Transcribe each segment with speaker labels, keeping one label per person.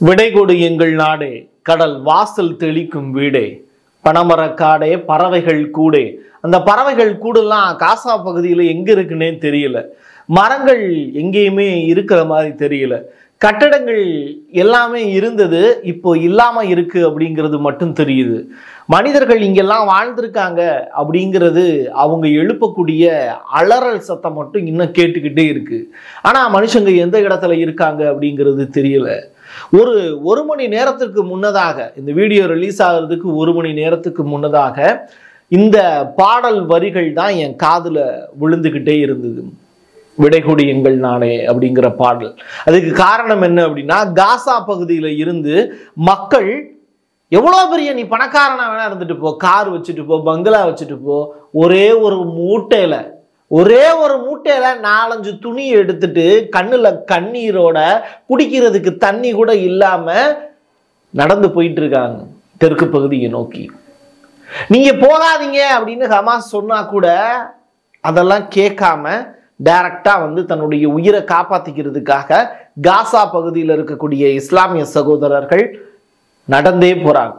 Speaker 1: விடை கொடு எங்கள் நாடே கடல் வாசல் தெளிக்கும் வீடே பனமரக்காடே பறவைகள் கூடே அந்த பறவைகள் கூடெல்லாம் காசா பகுதியில் எங்க இருக்குன்னே தெரியல மரங்கள் எங்கேயுமே இருக்கிற மாதிரி தெரியல கட்டடங்கள் எல்லாமே இருந்தது இப்போ இல்லாம இருக்கு அப்படிங்கிறது மட்டும் தெரியுது மனிதர்கள் இங்கெல்லாம் வாழ்ந்திருக்காங்க அப்படிங்கிறது அவங்க எழுப்பக்கூடிய அலறல் சத்தம் மட்டும் இன்னும் கேட்டுக்கிட்டே இருக்கு ஆனா மனுஷங்க எந்த இடத்துல இருக்காங்க அப்படிங்கிறது தெரியல ஒரு ஒரு மணி நேரத்திற்கு முன்னதாக இந்த வீடியோ ரிலீஸ் ஆகிறதுக்கு ஒரு மணி நேரத்துக்கு முன்னதாக இந்த பாடல் வரிகள் தான் என் காதுல விழுந்துக்கிட்டே இருந்தது விடைகொடி எங்கள் நானே அப்படிங்கிற பாடல் அதுக்கு காரணம் என்ன அப்படின்னா காசா பகுதியில இருந்து மக்கள் எவ்வளோ பெரிய நீ பணக்காரனா வேணா இருந்துட்டு போ கார் வச்சுட்டு போ பங்களா வச்சுட்டு போ ஒரே ஒரு மூட்டையில ஒரே ஒரு மூட்டையில நாலஞ்சு துணி எடுத்துட்டு கண்ணுல கண்ணீரோட குடிக்கிறதுக்கு தண்ணி கூட இல்லாம நடந்து போயிட்டு இருக்காங்க தெற்கு பகுதியை நோக்கி நீங்க போகாதீங்க அப்படின்னு ஹமாஸ் சொன்னா கூட அதெல்லாம் கேட்காம டைரக்டா வந்து தன்னுடைய உயிரை காப்பாத்திக்கிறதுக்காக காசா பகுதியில் இருக்கக்கூடிய இஸ்லாமிய சகோதரர்கள் நடந்தே போறாங்க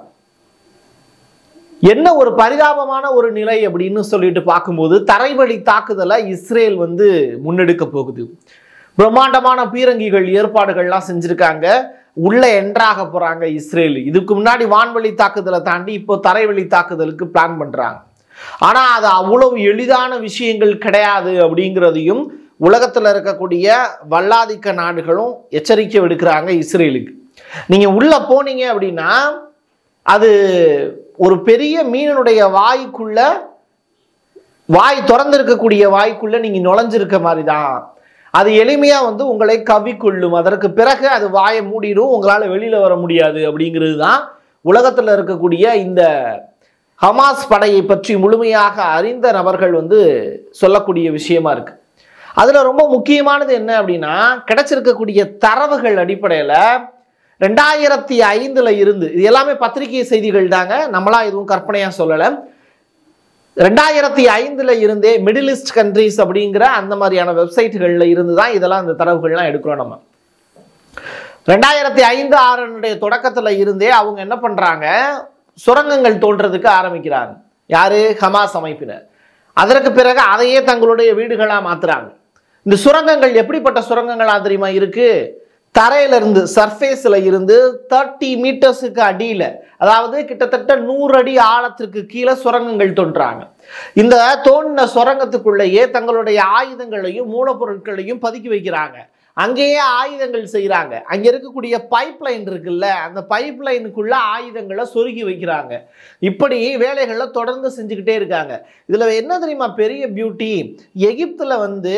Speaker 1: என்ன ஒரு பரிதாபமான ஒரு நிலை அப்படின்னு சொல்லிட்டு பார்க்கும்போது தரைவழி தாக்குதலை இஸ்ரேல் வந்து முன்னெடுக்க போகுது பிரம்மாண்டமான பீரங்கிகள் ஏற்பாடுகள்லாம் செஞ்சிருக்காங்க உள்ள என்ட்ராக போறாங்க இஸ்ரேல் இதுக்கு முன்னாடி வான்வழி தாக்குதலை தாண்டி இப்போ தரைவழி தாக்குதலுக்கு பிளான் பண்றாங்க ஆனா அது அவ்வளவு எளிதான விஷயங்கள் கிடையாது அப்படிங்கிறதையும் உலகத்துல இருக்கக்கூடிய வல்லாதிக்க நாடுகளும் எச்சரிக்கை விடுக்கிறாங்க இஸ்ரேலுக்கு நீங்க உள்ள போனீங்க அப்படின்னா அது ஒரு பெரிய மீனனுடைய வாய்க்குள்ள வாய் திறந்திருக்கக்கூடிய வாய்க்குள்ள நீங்க நுழைஞ்சிருக்க மாதிரி தான் அது எளிமையா வந்து உங்களை கவிக்கொள்ளும் அதற்கு பிறகு அது வாயை மூடிடும் உங்களால வெளியில வர முடியாது அப்படிங்கிறது தான் உலகத்துல இருக்கக்கூடிய இந்த ஹமாஸ் படையை பற்றி முழுமையாக அறிந்த நபர்கள் வந்து சொல்லக்கூடிய விஷயமா இருக்கு அதுல ரொம்ப முக்கியமானது என்ன அப்படின்னா கிடைச்சிருக்கக்கூடிய தரவுகள் அடிப்படையில ரெண்டாயிரத்தி ஐந்துல இருந்து இது எல்லாமே பத்திரிகை செய்திகள் தாங்க நம்மளா எதுவும் கற்பனையா சொல்லலை ரெண்டாயிரத்தி ஐந்துல இருந்தே மிடில் ஈஸ்ட் கண்ட்ரீஸ் அப்படிங்கிற அந்த மாதிரியான வெப்சைட்டுகளில் இருந்து தான் இதெல்லாம் இந்த தரவுகள்லாம் எடுக்கிறோம் நம்ம ரெண்டாயிரத்தி ஐந்து ஆறுனுடைய தொடக்கத்துல இருந்தே அவங்க என்ன பண்றாங்க சுரங்கங்கள் தோன்றதுக்கு ஆரம்பிக்கிறாங்க யாரு ஹமாஸ் அமைப்பினர் அதற்கு பிறகு அதையே தங்களுடைய வீடுகளா மாத்துறாங்க இந்த சுரங்கங்கள் எப்படிப்பட்ட சுரங்கங்களா தெரியுமா இருக்கு தரையில இருந்து சர்ஃபேஸ்ல இருந்து தேர்ட்டி மீட்டர்ஸுக்கு அடியில அதாவது கிட்டத்தட்ட நூறு அடி ஆழத்திற்கு கீழே சுரங்கங்கள் தோன்றாங்க இந்த தோண்டின சுரங்கத்துக்குள்ளேயே தங்களுடைய ஆயுதங்களையும் மூலப்பொருட்களையும் பதுக்கி வைக்கிறாங்க அங்கேயே ஆயுதங்கள் செய்கிறாங்க அங்கே இருக்கக்கூடிய பைப் லைன் இருக்குல்ல அந்த பைப் லைனுக்குள்ள ஆயுதங்களை சொருகி வைக்கிறாங்க இப்படி வேலைகளை தொடர்ந்து செஞ்சுக்கிட்டே இருக்காங்க இதில் என்ன தெரியுமா பெரிய பியூட்டி எகிப்தில் வந்து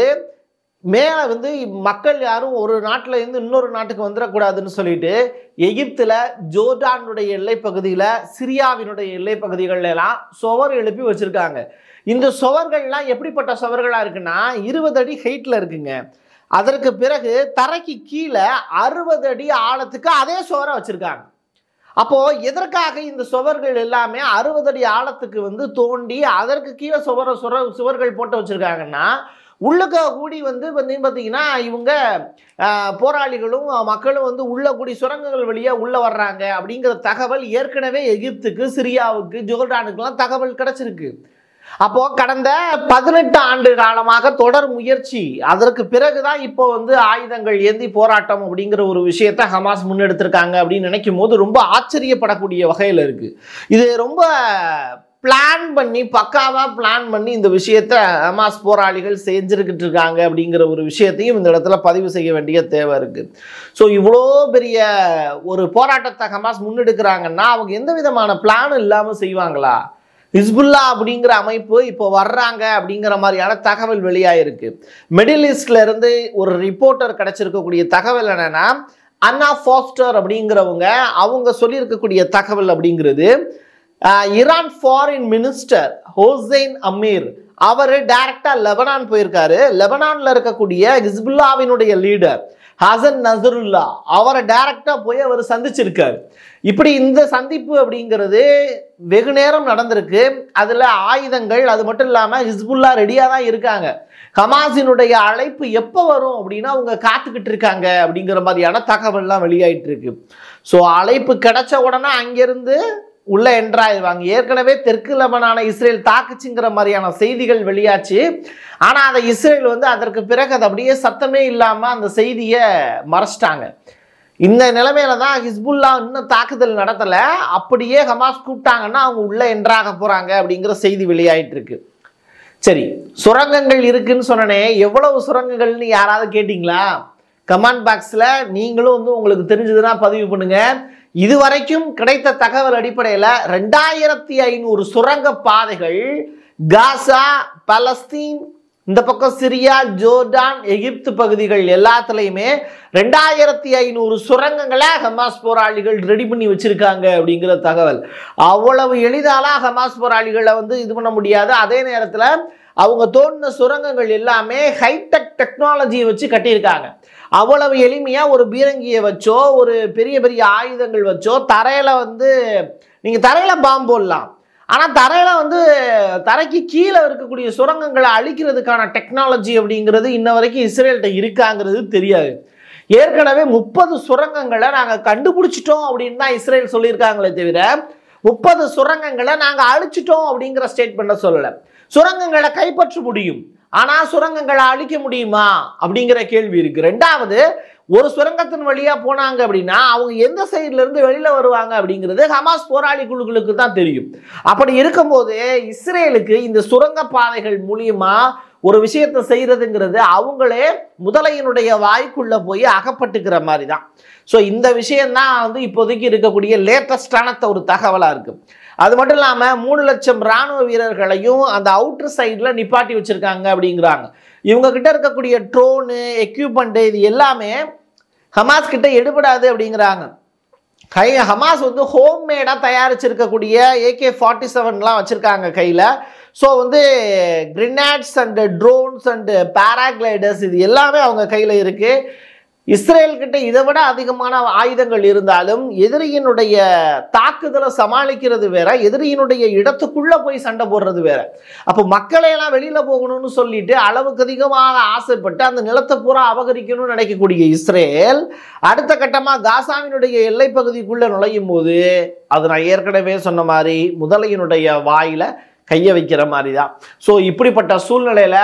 Speaker 1: மேலே வந்து மக்கள் யாரும் ஒரு நாட்டில் இருந்து இன்னொரு நாட்டுக்கு வந்துடக்கூடாதுன்னு சொல்லிட்டு எகிப்தில் ஜோர்டானுடைய எல்லை பகுதியில் சிரியாவினுடைய எல்லை பகுதிகள்ல எல்லாம் சுவர் எழுப்பி வச்சிருக்காங்க இந்த சுவர்கள்லாம் எப்படிப்பட்ட சுவர்களாக இருக்குன்னா இருபது அடி ஹைட்டில் இருக்குங்க அதற்கு பிறகு தரைக்கு கீழே அறுபது அடி ஆழத்துக்கு அதே சுவரை வச்சிருக்காங்க அப்போ எதற்காக இந்த சுவர்கள் எல்லாமே அறுபது அடி ஆழத்துக்கு வந்து தோண்டி அதற்கு கீழே சுவர சுர சுவர்கள் போட்டு வச்சிருக்காங்கன்னா உள்ளுக்க கூடி வந்து வந்து பார்த்தீங்கன்னா இவங்க ஆஹ், போராளிகளும் மக்களும் வந்து உள்ள கூடி சுரங்கங்கள் வழியாக உள்ள வர்றாங்க அப்படிங்கிற தகவல் ஏற்கனவே எகிப்துக்கு சிரியாவுக்கு ஜோர்டானுக்குலாம் தகவல் கிடைச்சிருக்கு அப்போ கடந்த பதினெட்டு ஆண்டு காலமாக தொடர் முயற்சி அதற்கு பிறகுதான் இப்போ வந்து ஆயுதங்கள் ஏந்தி போராட்டம் அப்படிங்கிற ஒரு விஷயத்த ஹமாஸ் முன்னெடுத்திருக்காங்க அப்படின்னு நினைக்கும் போது ரொம்ப ஆச்சரியப்படக்கூடிய வகையில் இருக்கு இது ரொம்ப பிளான் பண்ணி பக்காவா பிளான் பண்ணி இந்த விஷயத்த ஹமாஸ் போராளிகள் செஞ்சுருக்கிட்டு இருக்காங்க அப்படிங்கிற ஒரு விஷயத்தையும் இந்த இடத்துல பதிவு செய்ய வேண்டிய தேவை இருக்கு ஸோ இவ்வளோ பெரிய ஒரு போராட்டத்தை ஹமாஸ் முன்னெடுக்கிறாங்கன்னா அவங்க எந்த விதமான பிளானும் இல்லாமல் செய்வாங்களா ஹிஸ்புல்லா அப்படிங்கிற அமைப்பு இப்போ வர்றாங்க அப்படிங்கிற மாதிரியான தகவல் வெளியாயிருக்கு மிடில் ஈஸ்ட்ல இருந்து ஒரு ரிப்போர்ட்டர் கிடைச்சிருக்கக்கூடிய தகவல் என்னன்னா அன்னா ஃபாஸ்டர் அப்படிங்கிறவங்க அவங்க சொல்லியிருக்கக்கூடிய தகவல் அப்படிங்கிறது ஆஹ், Iran foreign minister Hossein Amir அவர் டைரக்டா லெபனான் போயிருக்காரு லெபனான்ல இருக்கக்கூடிய ஹிஸ்புல்லாவினுடைய லீடர் ஹசன் நசருல்லா அவரை டைரக்டா போய் அவர் சந்திச்சிருக்காரு இப்படி இந்த சந்திப்பு அப்படிங்கிறது வெகு நேரம் நடந்திருக்கு அதுல ஆயுதங்கள் அது மட்டும் இல்லாம ஹிஸ்புல்லா ரெடியா தான் இருக்காங்க ஹமாஸினுடைய அழைப்பு எப்போ வரும் அப்படின்னா அவங்க காத்துக்கிட்டு இருக்காங்க அப்படிங்கிற மாதிரியான தகவல்லாம் வெளியாயிட்டு இருக்கு ஸோ அழைப்பு கிடைச்ச உடனே அங்கிருந்து உள்ள என்ட்ராயிருவாங்க ஏற்கனவே தெற்கு லெபனான இஸ்ரேல் தாக்குச்சுங்கிற மாதிரியான செய்திகள் வெளியாச்சு ஆனா அதை இஸ்ரேல் வந்து அதற்கு பிறகு அது அப்படியே சத்தமே இல்லாம அந்த செய்தியை மறைச்சிட்டாங்க இந்த நிலைமையில தான் ஹிஸ்புல்லா இன்னும் தாக்குதல் நடத்தல அப்படியே ஹமாஸ் கூப்பிட்டாங்கன்னா அவங்க உள்ள என்ட்ராக போறாங்க அப்படிங்கிற செய்தி வெளியாயிட்டு இருக்கு சரி சுரங்கங்கள் இருக்குன்னு சொன்னனே எவ்வளவு சுரங்கங்கள்னு யாராவது கேட்டிங்களா கமெண்ட் பாக்ஸில் நீங்களும் வந்து உங்களுக்கு தெரிஞ்சதுன்னா பதிவு பண்ணுங்க இதுவரைக்கும் கிடைத்த தகவல் அடிப்படையில் ரெண்டாயிரத்தி ஐநூறு சுரங்க பாதைகள் காசா பலஸ்தீன் இந்த பக்கம் சிரியா ஜோர்டான் எகிப்து பகுதிகள் எல்லாத்துலேயுமே ரெண்டாயிரத்தி ஐநூறு சுரங்கங்களை ஹமாஸ் போராளிகள் ரெடி பண்ணி வச்சிருக்காங்க அப்படிங்கிற தகவல் அவ்வளவு எளிதாலாம் ஹமாஸ் போராளிகளை வந்து இது பண்ண முடியாது அதே நேரத்தில் அவங்க தோண்டின சுரங்கங்கள் எல்லாமே ஹைடெக் டெக்னாலஜியை வச்சு கட்டியிருக்காங்க அவ்வளவு எளிமையாக ஒரு பீரங்கியை வச்சோ ஒரு பெரிய பெரிய ஆயுதங்கள் வச்சோ தரையில் வந்து நீங்கள் தரையில் பாம்பு போடலாம் ஆனால் தரையில் வந்து தரைக்கு கீழே இருக்கக்கூடிய சுரங்கங்களை அழிக்கிறதுக்கான டெக்னாலஜி அப்படிங்கிறது இன்ன வரைக்கும் இஸ்ரேல்கிட்ட இருக்காங்கிறது தெரியாது ஏற்கனவே முப்பது சுரங்கங்களை நாங்கள் கண்டுபிடிச்சிட்டோம் அப்படின்னு தான் இஸ்ரேல் சொல்லியிருக்காங்களே தவிர முப்பது சுரங்கங்களை நாங்கள் அழிச்சிட்டோம் அப்படிங்கிற ஸ்டேட்மெண்ட்டை சொல்லலை சுரங்கங்களை கைப்பற்ற முடியும் ஆனால் சுரங்கங்களை அழிக்க முடியுமா அப்படிங்கிற கேள்வி இருக்கு ரெண்டாவது ஒரு சுரங்கத்தின் வழியா போனாங்க அப்படின்னா அவங்க எந்த சைட்ல இருந்து வெளியில வருவாங்க அப்படிங்கிறது ஹமாஸ் போராளி குழுக்களுக்கு தான் தெரியும் அப்படி இருக்கும்போது இஸ்ரேலுக்கு இந்த சுரங்க பாதைகள் மூலியமா ஒரு விஷயத்தை செய்யறதுங்கிறது அவங்களே முதலையினுடைய வாய்க்குள்ள போய் அகப்பட்டுக்கிற மாதிரி தான் ஸோ இந்த விஷயம்தான் வந்து இப்போதைக்கு இருக்கக்கூடிய லேட்டஸ்டான ஒரு தகவலா இருக்கு அது மட்டும் இல்லாமல் மூணு லட்சம் ராணுவ வீரர்களையும் அந்த அவுட்டர் சைடில் நிப்பாட்டி வச்சிருக்காங்க அப்படிங்கிறாங்க இவங்க கிட்ட இருக்கக்கூடிய ட்ரோனு எக்யூப்மெண்ட்டு இது எல்லாமே ஹமாஸ் கிட்ட எடுபடாது அப்படிங்கிறாங்க கை ஹமாஸ் வந்து ஹோம்மேடாக தயாரிச்சிருக்கக்கூடிய ஏகே ஃபார்ட்டி செவன்லாம் வச்சுருக்காங்க கையில் ஸோ வந்து grenades and drones and paragliders இது எல்லாமே அவங்க கையில் இருக்குது இஸ்ரேல் கிட்ட இதை விட அதிகமான ஆயுதங்கள் இருந்தாலும் எதிரியினுடைய தாக்குதலை சமாளிக்கிறது வேற எதிரியினுடைய இடத்துக்குள்ள போய் சண்டை போடுறது வேற அப்போ மக்களை எல்லாம் வெளியில போகணும்னு சொல்லிட்டு அளவுக்கு அதிகமாக ஆசைப்பட்டு அந்த நிலத்தை பூரா அபகரிக்கணும்னு நினைக்கக்கூடிய இஸ்ரேல் அடுத்த கட்டமா காசாவினுடைய எல்லை பகுதிக்குள்ள நுழையும் போது அது நான் ஏற்கனவே சொன்ன மாதிரி முதலையினுடைய வாயில கையை வைக்கிற மாதிரி தான் ஸோ இப்படிப்பட்ட சூழ்நிலையில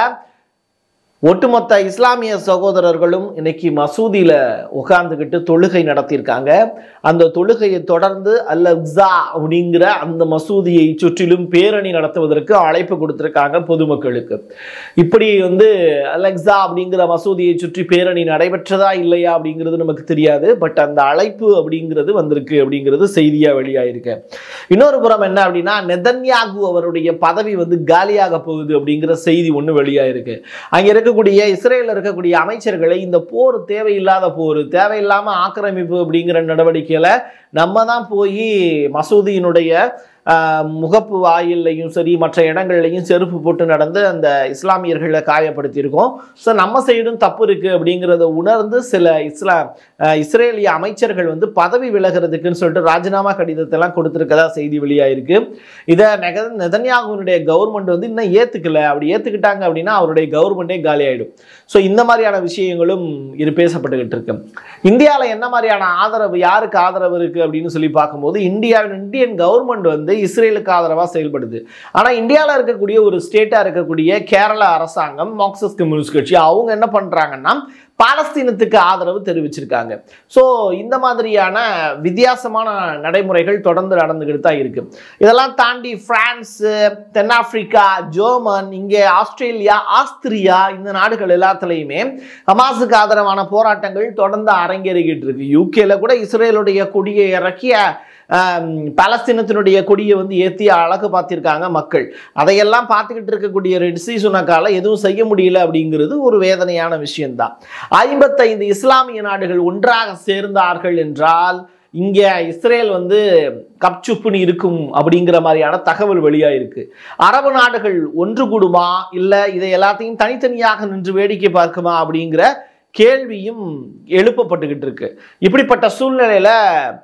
Speaker 1: ஒட்டுமொத்த இஸ்லாமிய சகோதரர்களும் இன்னைக்கு மசூதியில உட்கார்ந்துக்கிட்டு தொழுகை நடத்தியிருக்காங்க அந்த தொழுகையை தொடர்ந்து அல் அக்ஸா அப்படிங்கிற அந்த மசூதியை சுற்றிலும் பேரணி நடத்துவதற்கு அழைப்பு கொடுத்திருக்காங்க பொதுமக்களுக்கு இப்படி வந்து அல் அக்ஸா அப்படிங்கிற மசூதியை சுற்றி பேரணி நடைபெற்றதா இல்லையா அப்படிங்கிறது நமக்கு தெரியாது பட் அந்த அழைப்பு அப்படிங்கிறது வந்திருக்கு அப்படிங்கிறது செய்தியா வெளியாயிருக்கு இன்னொரு புறம் என்ன அப்படின்னா நெதன்யாகு அவருடைய பதவி வந்து காலியாக போகுது அப்படிங்கிற செய்தி ஒன்று வெளியாயிருக்கு அங்க இருக்கக்கூடிய இஸ்ரேலில் இருக்கக்கூடிய அமைச்சர்களை இந்த போர் தேவையில்லாத போர் தேவையில்லாம ஆக்கிரமிப்பு அப்படிங்கிற நடவடிக்கையில நம்ம தான் போய் மசூதியினுடைய ஆஹ், முகப்பு வாயில்லையும் சரி மற்ற இடங்கள்லையும் செருப்பு போட்டு நடந்து அந்த இஸ்லாமியர்களை காயப்படுத்தியிருக்கோம் ஸோ நம்ம சைடும் தப்பு இருக்கு அப்படிங்கிறத உணர்ந்து சில இஸ்லாம் ஆஹ், இஸ்ரேலிய அமைச்சர்கள் வந்து பதவி விலகிறதுக்குன்னு சொல்லிட்டு ராஜினாமா கடிதத்தை எல்லாம் கொடுத்துருக்கதா செய்தி வெளியாயிருக்கு இதை நெக நெதன்யாகுனுடைய கவர்மெண்ட் வந்து இன்னும் ஏத்துக்கல அப்படி ஏத்துக்கிட்டாங்க அப்படின்னா அவருடைய கவர்மெண்டே காலி ஆயிடும் ஸோ இந்த மாதிரியான விஷயங்களும் இது பேசப்பட்டுக்கிட்டு இருக்கு இந்தியாவில் என்ன மாதிரியான ஆதரவு யாருக்கு ஆதரவு இருக்கு அப்படின்னு சொல்லி பார்க்கும்போது இந்தியாவின் இந்தியன் கவர்மெண்ட் வந்து இஸ்ரேலுக்கு ஆதரவாக செயல்படுது ஆனால் இந்தியாவில் இருக்கக்கூடிய ஒரு ஸ்டேட்டாக இருக்கக்கூடிய கேரளா அரசாங்கம் மார்க்சிஸ்ட் கம்யூனிஸ்ட் கட்சி அவங்க என்ன பண்ணுறாங்கன்னா பாலஸ்தீனத்துக்கு ஆதரவு தெரிவிச்சிருக்காங்க ஸோ இந்த மாதிரியான வித்தியாசமான நடைமுறைகள் தொடர்ந்து நடந்துக்கிட்டு தான் இருக்கு இதெல்லாம் தாண்டி பிரான்ஸு தென்னாப்பிரிக்கா ஜெர்மன் இங்கே ஆஸ்திரேலியா ஆஸ்திரியா இந்த நாடுகள் எல்லாத்துலேயுமே ஹமாஸுக்கு ஆதரவான போராட்டங்கள் தொடர்ந்து அரங்கேறிக்கிட்டு இருக்கு யூகேல கூட இஸ்ரேலுடைய கொடியை இறக்கிய ஆம், பாலஸ்தீனத்தினுடைய கொடியை வந்து ஏற்றி அழகு பார்த்திருக்காங்க மக்கள் அதையெல்லாம் பார்த்துக்கிட்டு இருக்கக்கூடிய ரெட்சி சுனக்கால எதுவும் செய்ய முடியல அப்படிங்கிறது ஒரு வேதனையான விஷயம்தான் ஐம்பத்தைந்து இஸ்லாமிய நாடுகள் ஒன்றாக சேர்ந்தார்கள் என்றால் இங்கே இஸ்ரேல் வந்து கப்சுப்புன்னு இருக்கும் அப்படிங்கிற மாதிரியான தகவல் வெளியாயிருக்கு அரபு நாடுகள் ஒன்று கூடுமா இல்லை இதை எல்லாத்தையும் தனித்தனியாக நின்று வேடிக்கை பார்க்குமா அப்படிங்கிற கேள்வியும் எழுப்பப்பட்டுக்கிட்டு இருக்கு இப்படிப்பட்ட சூழ்நிலையில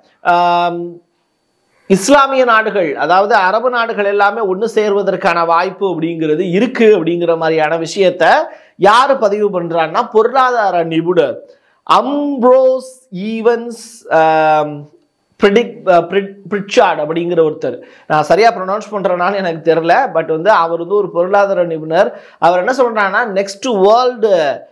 Speaker 1: ஆம், இஸ்லாமிய நாடுகள் அதாவது அரபு நாடுகள் எல்லாமே ஒன்று சேர்வதற்கான வாய்ப்பு அப்படிங்கிறது இருக்கு அப்படிங்கிற மாதிரியான விஷயத்த யாரு பதிவு பண்றான்னா பொருளாதார நிபுணர் அம்ப்ரோஸ் ஈவன்ஸ் ப்ரிடிக் பிரிட்சார்ட் அப்படிங்கிற ஒருத்தர் நான் சரியா ப்ரொனவுன்ஸ் பண்றேனான்னு எனக்கு தெரியல பட் வந்து அவர் வந்து ஒரு பொருளாதார நிபுணர் அவர் என்ன சொல்றாங்கன்னா நெக்ஸ்ட் வேர்ல்டு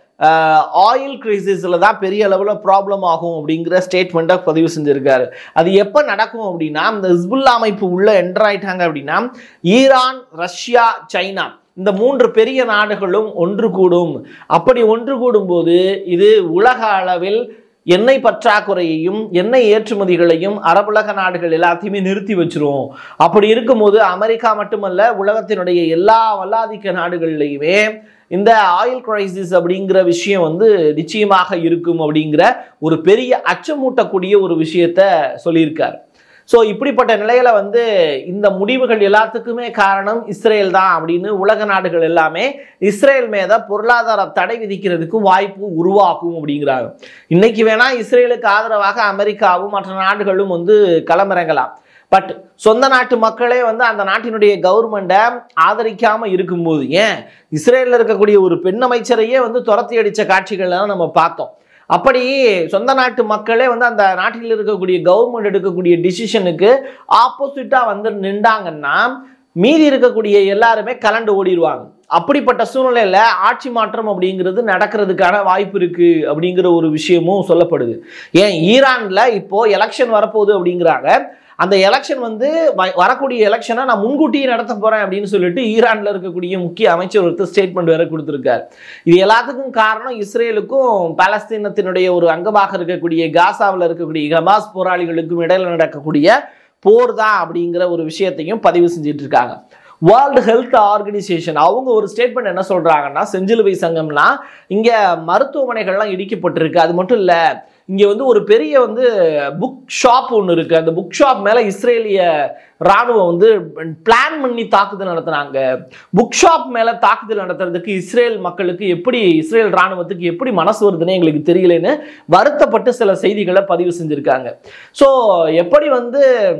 Speaker 1: ஆயில் கிரைசிஸில் தான் பெரிய அளவில் ப்ராப்ளம் ஆகும் அப்படிங்கிற ஸ்டேட்மெண்ட்டை பதிவு செஞ்சிருக்காரு அது எப்போ நடக்கும் அப்படின்னா இந்த ஹிஸ்புல்லா அமைப்பு உள்ள என்டர் ஆயிட்டாங்க அப்படின்னா ஈரான் ரஷ்யா சைனா இந்த மூன்று பெரிய நாடுகளும் ஒன்று கூடும் அப்படி ஒன்று கூடும்போது இது உலக அளவில் எண்ணெய் பற்றாக்குறையையும் எண்ணெய் ஏற்றுமதிகளையும் அரபுலக நாடுகள் எல்லாத்தையுமே நிறுத்தி வச்சிரும் அப்படி இருக்கும்போது அமெரிக்கா மட்டுமல்ல உலகத்தினுடைய எல்லா வல்லாதிக்க நாடுகள்லையுமே இந்த ஆயில் கிரைசிஸ் அப்படிங்கிற விஷயம் வந்து நிச்சயமாக இருக்கும் அப்படிங்கிற ஒரு பெரிய அச்சமூட்டக்கூடிய ஒரு விஷயத்த சொல்லியிருக்கார் ஸோ இப்படிப்பட்ட நிலையில வந்து இந்த முடிவுகள் எல்லாத்துக்குமே காரணம் இஸ்ரேல் தான் அப்படின்னு உலக நாடுகள் எல்லாமே இஸ்ரேல் மேத பொருளாதார தடை விதிக்கிறதுக்கு வாய்ப்பு உருவாக்கும் அப்படிங்கிறாங்க இன்னைக்கு வேணா இஸ்ரேலுக்கு ஆதரவாக அமெரிக்காவும் மற்ற நாடுகளும் வந்து களமிறங்கலாம் பட் சொந்த நாட்டு மக்களே வந்து அந்த நாட்டினுடைய கவர்மெண்ட்டை ஆதரிக்காம இருக்கும்போது ஏன் இஸ்ரேலில் இருக்கக்கூடிய ஒரு பெண் அமைச்சரையே வந்து துரத்தி அடித்த காட்சிகள்லாம் நம்ம பார்த்தோம் அப்படி சொந்த நாட்டு மக்களே வந்து அந்த நாட்டில் இருக்கக்கூடிய கவர்மெண்ட் எடுக்கக்கூடிய டிசிஷனுக்கு ஆப்போசிட்டாக வந்து நின்றாங்கன்னா மீதி இருக்கக்கூடிய எல்லாருமே கலண்டு ஓடிடுவாங்க அப்படிப்பட்ட சூழ்நிலையில ஆட்சி மாற்றம் அப்படிங்கிறது நடக்கிறதுக்கான வாய்ப்பு இருக்கு அப்படிங்கிற ஒரு விஷயமும் சொல்லப்படுது ஏன் ஈரான்ல இப்போ எலெக்ஷன் வரப்போகுது அப்படிங்கிறாங்க அந்த எலெக்ஷன் வந்து வ- வரக்கூடிய எலெக்ஷனை நான் முன்கூட்டியே நடத்த போறேன் அப்படின்னு சொல்லிட்டு ஈரான்ல இருக்கக்கூடிய முக்கிய அமைச்சர் ஒருத்தர் ஸ்டேட்மெண்ட் வேற கொடுத்திருக்காரு இது எல்லாத்துக்கும் காரணம் இஸ்ரேலுக்கும் பாலஸ்தீனத்தினுடைய ஒரு அங்கமாக இருக்கக்கூடிய காசாவில் இருக்கக்கூடிய ஹமாஸ் போராளிகளுக்கும் இடையில நடக்கக்கூடிய போர் தான் அப்படிங்கிற ஒரு விஷயத்தையும் பதிவு செஞ்சுட்டு இருக்காங்க வேர்ல்டு ஹெல்த் ஆர்கனைசேஷன் அவங்க ஒரு ஸ்டேட்மெண்ட் என்ன சொல்றாங்கன்னா செஞ்சிலுவை சங்கம்னா இங்க மருத்துவமனைகள்லாம் இடிக்கப்பட்டிருக்கு அது மட்டும் இல்ல இங்க வந்து ஒரு பெரிய வந்து புக் ஷாப் ஒன்று இருக்கு அந்த புக் ஷாப் மேல இஸ்ரேலிய ராணுவம் வந்து பிளான் பண்ணி தாக்குதல் நடத்துனாங்க புக் ஷாப் மேல தாக்குதல் நடத்துறதுக்கு இஸ்ரேல் மக்களுக்கு எப்படி இஸ்ரேல் ராணுவத்துக்கு எப்படி மனசு வருதுன்னு எங்களுக்கு தெரியலன்னு வருத்தப்பட்டு சில செய்திகளை பதிவு செஞ்சிருக்காங்க ஸோ எப்படி வந்து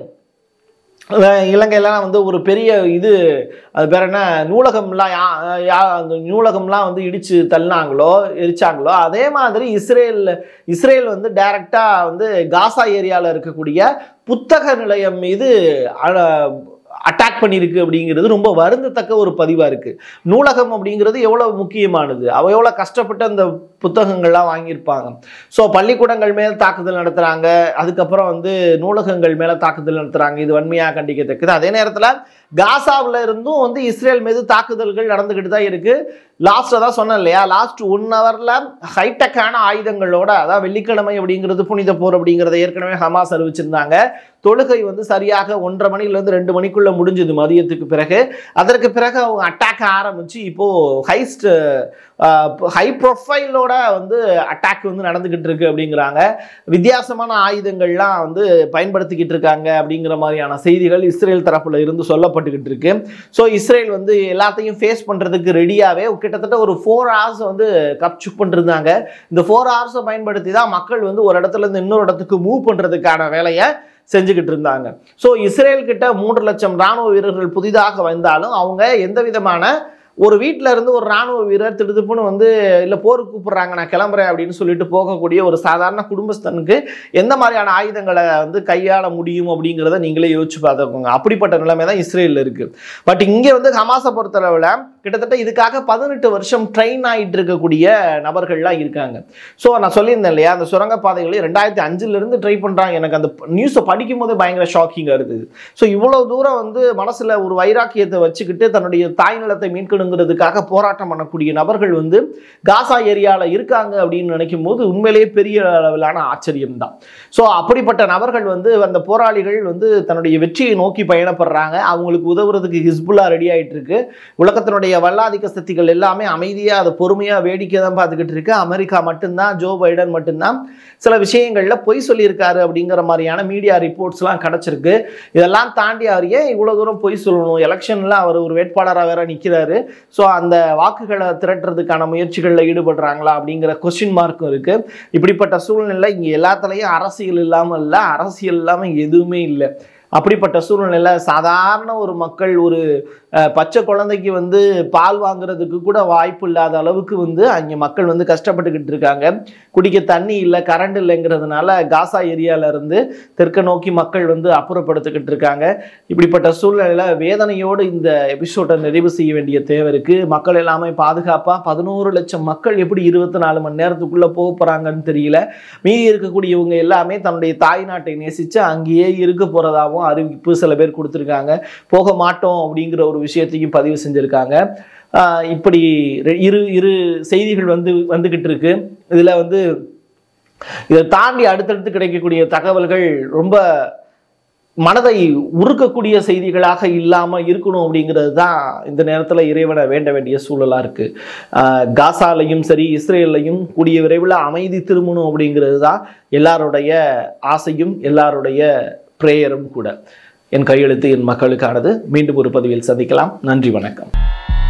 Speaker 1: அஹ் இலங்கையெல்லாம் வந்து ஒரு பெரிய இது அது பேர் என்ன நூலகம்லாம் யா யா அந்த நூலகம்லாம் வந்து இடிச்சு தள்ளினாங்களோ எரிச்சாங்களோ அதே மாதிரி இஸ்ரேல் இஸ்ரேல் வந்து டைரக்டாக வந்து காசா ஏரியாவில் இருக்கக்கூடிய புத்தக நிலையம் மீது அட்டாக் பண்ணியிருக்கு அப்படிங்கிறது ரொம்ப வருந்தத்தக்க ஒரு பதிவாக இருக்குது நூலகம் அப்படிங்கிறது எவ்வளோ முக்கியமானது அவ எவ்வளோ கஷ்டப்பட்டு அந்த புத்தகங்கள்லாம் வாங்கியிருப்பாங்க ஸோ பள்ளிக்கூடங்கள் மேல் தாக்குதல் நடத்துகிறாங்க அதுக்கப்புறம் வந்து நூலகங்கள் மேலே தாக்குதல் நடத்துகிறாங்க இது வன்மையாக கண்டிக்கத்தக்கது அதே நேரத்தில் காசாவில் இருந்தும் வந்து இஸ்ரேல் மீது தாக்குதல்கள் நடந்துக்கிட்டு தான் இருக்குது லாஸ்ட்டாக தான் சொன்னேன் இல்லையா லாஸ்ட் ஒன் ஹவரில் ஹைடெக்கான ஆயுதங்களோட அதாவது வெள்ளிக்கிழமை அப்படிங்கிறது புனித போர் அப்படிங்கிறத ஏற்கனவே ஹமாஸ் அறிவிச்சிருந்தாங்க தொழுகை வந்து சரியாக ஒன்றரை மணிலேருந்து ரெண்டு மணிக்குள்ள முடிஞ்சது மதியத்துக்கு பிறகு அதற்கு பிறகு அவங்க அட்டாக் ஆரம்பிச்சு இப்போ ஹைஸ்ட் ஹை ப்ரொஃபைலோட வந்து அட்டாக் வந்து நடந்துகிட்டு இருக்கு அப்படிங்கிறாங்க வித்தியாசமான ஆயுதங்கள்லாம் வந்து பயன்படுத்திக்கிட்டு இருக்காங்க அப்படிங்கிற மாதிரியான செய்திகள் இஸ்ரேல் தரப்புல இருந்து சொல்லப்பட்டுக்கிட்டு இருக்கு ஸோ இஸ்ரேல் வந்து எல்லாத்தையும் ஃபேஸ் பண்றதுக்கு ரெடியாவே கிட்டத்தட்ட ஒரு ஃபோர் ஹவர்ஸ் வந்து கப் சுக் பண்ணிருந்தாங்க இந்த ஃபோர் ஹவர்ஸை பயன்படுத்தி தான் மக்கள் வந்து ஒரு இடத்துல இருந்து இன்னொரு இடத்துக்கு மூவ் பண்றதுக்கான வேலையை செஞ்சுக்கிட்டு இருந்தாங்க ஸோ இஸ்ரேல் கிட்ட மூன்று லட்சம் ராணுவ வீரர்கள் புதிதாக வந்தாலும் அவங்க எந்த விதமான ஒரு வீட்டில இருந்து ஒரு ராணுவ வீரர் திடுதுப்புன்னு வந்து இல்லை போருக்கு கூப்பிடுறாங்க நான் கிளம்புறேன் அப்படின்னு சொல்லிட்டு போகக்கூடிய ஒரு சாதாரண குடும்பஸ்தனுக்கு எந்த மாதிரியான ஆயுதங்களை வந்து கையாள முடியும் அப்படிங்கிறத நீங்களே யோசிச்சு பார்த்துக்கோங்க அப்படிப்பட்ட நிலைமை தான் இஸ்ரேலில் இருக்கு பட் இங்கே வந்து ஹமாஸை பொறுத்தளவில் கிட்டத்தட்ட இதுக்காக பதினெட்டு வருஷம் ட்ரெயின் ஆகிட்டு இருக்கக்கூடிய நபர்கள்லாம் இருக்காங்க ஸோ நான் சொல்லியிருந்தேன் இல்லையா அந்த சுரங்கப்பாதைகளை ரெண்டாயிரத்தி அஞ்சுலேருந்து ட்ரை பண்ணுறாங்க எனக்கு அந்த நியூஸை படிக்கும் போதே பயங்கர ஷாக்கிங்காக இருந்தது ஸோ இவ்வளோ தூரம் வந்து மனசில் ஒரு வைராக்கியத்தை வச்சுக்கிட்டு தன்னுடைய தாய் நிலத்தை மீட்கணுங்கிறதுக்காக போராட்டம் பண்ணக்கூடிய நபர்கள் வந்து காசா ஏரியாவில் இருக்காங்க அப்படின்னு நினைக்கும் போது உண்மையிலேயே பெரிய அளவிலான ஆச்சரியம் தான் ஸோ அப்படிப்பட்ட நபர்கள் வந்து அந்த போராளிகள் வந்து தன்னுடைய வெற்றியை நோக்கி பயணப்படுறாங்க அவங்களுக்கு உதவுறதுக்கு ஹிஸ்புல்லா ரெடி ஆயிட்டு இருக்கு உலகத்தினுடைய வல்லாதிக்க சக்திகள் எல்லாமே அமைதியாக அதை பொறுமையாக வேடிக்கை தான் பார்த்துக்கிட்டு இருக்கு அமெரிக்கா மட்டும்தான் ஜோ பைடன் மட்டும்தான் சில விஷயங்களில் பொய் சொல்லியிருக்காரு அப்படிங்கிற மாதிரியான மீடியா ரிப்போர்ட்ஸ்லாம் கிடச்சிருக்கு இதெல்லாம் தாண்டி அவர் ஏன் இவ்வளோ தூரம் பொய் சொல்லணும் எலெக்ஷனில் அவர் ஒரு வேட்பாளராக வேற நிற்கிறாரு ஸோ அந்த வாக்குகளை திரட்டுறதுக்கான முயற்சிகளில் ஈடுபடுறாங்களா அப்படிங்கிற கொஸ்டின் மார்க்கும் இருக்குது இப்படிப்பட்ட சூழ்நிலை இங்கே எல்லாத்துலேயும் அரசியல் இல்லாமல் இல்லை அரசியல் இல்லாமல் எதுவுமே இல்லை அப்படிப்பட்ட சூழ்நிலையில சாதாரண ஒரு மக்கள் ஒரு அஹ், பச்சை குழந்தைக்கு வந்து பால் வாங்குறதுக்கு கூட வாய்ப்பு இல்லாத அளவுக்கு வந்து அங்கே மக்கள் வந்து கஷ்டப்பட்டுக்கிட்டு இருக்காங்க குடிக்க தண்ணி இல்லை கரண்ட் இல்லைங்கிறதுனால காசா ஏரியால இருந்து தெற்க நோக்கி மக்கள் வந்து அப்புறப்படுத்திக்கிட்டு இருக்காங்க இப்படிப்பட்ட சூழ்நிலையில வேதனையோடு இந்த எபிசோட்டை நிறைவு செய்ய வேண்டிய தேவை இருக்கு மக்கள் எல்லாமே பாதுகாப்பா பதினோரு லட்சம் மக்கள் எப்படி இருபத்தி நாலு மணி நேரத்துக்குள்ள போக போறாங்கன்னு தெரியல மீதி இருக்கக்கூடியவங்க எல்லாமே தன்னுடைய தாய் நாட்டை நேசிச்சு அங்கேயே இருக்க போறதாகவும் அறிவிப்பு சில பேர் கொடுத்துருக்காங்க போக மாட்டோம் அப்படிங்கிற ஒரு விஷயத்தையும் பதிவு செஞ்சிருக்காங்க ஆஹ் இப்படி ரெ- இரு இரு செய்திகள் வந்து வந்துகிட்டு இருக்கு இதுல வந்து இதை தாண்டி அடுத்தடுத்து கிடைக்கக்கூடிய தகவல்கள் ரொம்ப மனதை உருக்கக்கூடிய செய்திகளாக இல்லாம இருக்கணும் அப்படிங்கிறது தான் இந்த நேரத்துல இறைவனை வேண்ட வேண்டிய சூழலா இருக்கு ஆஹ் காசாலையும் சரி இஸ்ரேல்லையும் கூடிய விரைவில் அமைதி திரும்பணும் அப்படிங்கிறது தான் எல்லாருடைய ஆசையும் எல்லாருடைய பிரேயரும் கூட என் கையெழுத்து என் மக்களுக்கானது மீண்டும் ஒரு பதிவில் சந்திக்கலாம் நன்றி வணக்கம்